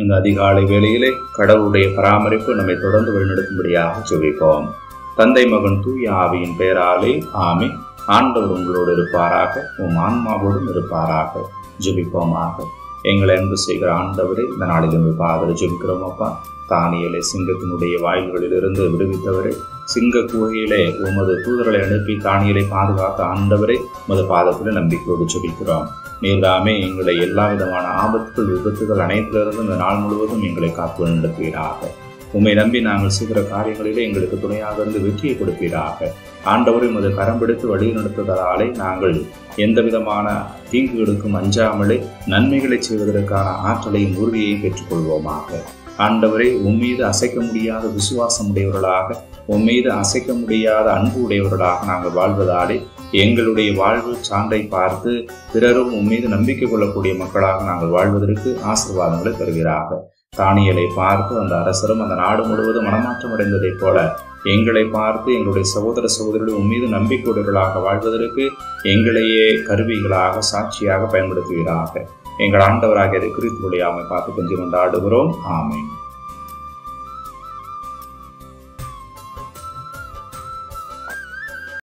இந்த அதிகாலை வேளையிலே கடவுளுடைய பராமரிப்பு நம்மை தொடர்ந்து வழிநடத்தும்படியாக ஜெபிப்போம் தந்தை மகன் தூய ஆவியின் பெயராலே ஆமே ஆண்டவர் உங்களோடு இருப்பாராக உம் ஆன்மாவோடும் இருப்பாராக ஜெபிப்போமாக எங்களை அன்பு செய்கிற ஆண்டவரே இந்த நாளிலும் பாதர ஜெபிக்கிறோம் அப்பா தானியலை சிங்கத்தினுடைய வாயில்களிலிருந்து விடுவித்தவரே சிங்க குகையிலே உமது தூதர்களை அனுப்பி தானியலை பாதுகாத்த ஆண்டவரை உமது பாதத்தில் நம்பிக்கையோடு ஜெபிக்கிறோம் நீர்தாமே எங்களை எல்லா விதமான ஆபத்துகள் விபத்துகள் அனைத்திலிருந்தும் இந்த நாள் முழுவதும் எங்களை காத்து நடத்துவீராக உம்மை நம்பி நாங்கள் செய்கிற காரியங்களிலே எங்களுக்கு துணையாக இருந்து வெற்றியை கொடுப்பீராக ஆண்டவரை உமது கரம் பிடித்து வழி நடத்துவதாலே நாங்கள் எந்த விதமான தீங்குகளுக்கும் அஞ்சாமலே நன்மைகளை செய்வதற்கான ஆற்றலையும் உறுதியையும் பெற்றுக்கொள்வோமாக ஆண்டவரை உம்மீது அசைக்க முடியாத விசுவாசம் உடையவர்களாக உம்மீது அசைக்க முடியாத அன்பு உடையவர்களாக நாங்கள் வாழ்வதாலே எங்களுடைய வாழ்வு சான்றை பார்த்து பிறரும் உம்மீது நம்பிக்கை கொள்ளக்கூடிய மக்களாக நாங்கள் வாழ்வதற்கு ஆசீர்வாதங்களை தருகிறாக தானியலை பார்த்து அந்த அரசரும் அந்த நாடு முழுவதும் மனமாற்றம் அடைந்ததைப் போல எங்களை பார்த்து எங்களுடைய சகோதர சகோதரிகள் உம்மீது நம்பிக்கையுடையவர்களாக வாழ்வதற்கு எங்களையே கருவிகளாக சாட்சியாக பயன்படுத்துவீராக எங்கள் ஆண்டவராகியதை குறித்து வழியாமை பார்த்து கொஞ்சம் கொண்டாடுகிறோம் ஆமேன்